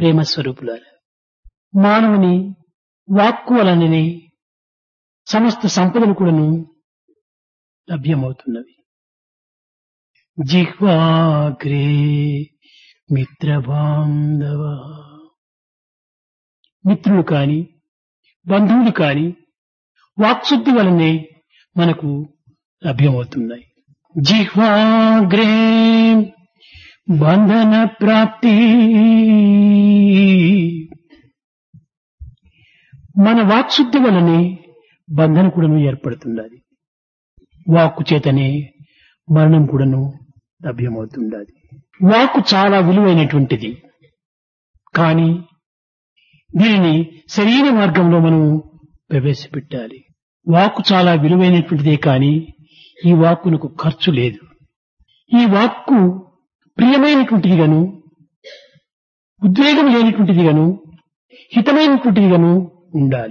ప్రేమ స్వరూపులారు మానవుని వాక్కు వలననే సమస్త సంపదలు కూడాను లభ్యమవుతున్నవి జిహ్వాగ్రే మిత్రబాంధవ మిత్రులు కాని బంధువులు కాని వాక్శుద్ధి వలనే మనకు లభ్యమవుతున్నాయి జిహ్వాగ్రే బంధన ప్రాప్తి మన వాక్శుద్ధి వలనే బంధన కూడాను ఏర్పడుతున్నది వాక్కు చేతనే మరణం కూడాను లభ్యమవుతున్నది వాక్కు చాలా విలువైనటువంటిది కానీ దీనిని సరైన మార్గంలో మనం ప్రవేశపెట్టాలి వాక్కు చాలా విలువైనటువంటిదే కానీ ఈ వాక్కునకు ఖర్చు లేదు ఈ వాక్కు ప్రియమైనటువంటిది గాను ఉద్వేగం లేనటువంటిది గాను హితమైనటువంటిది గాను ఉండాలి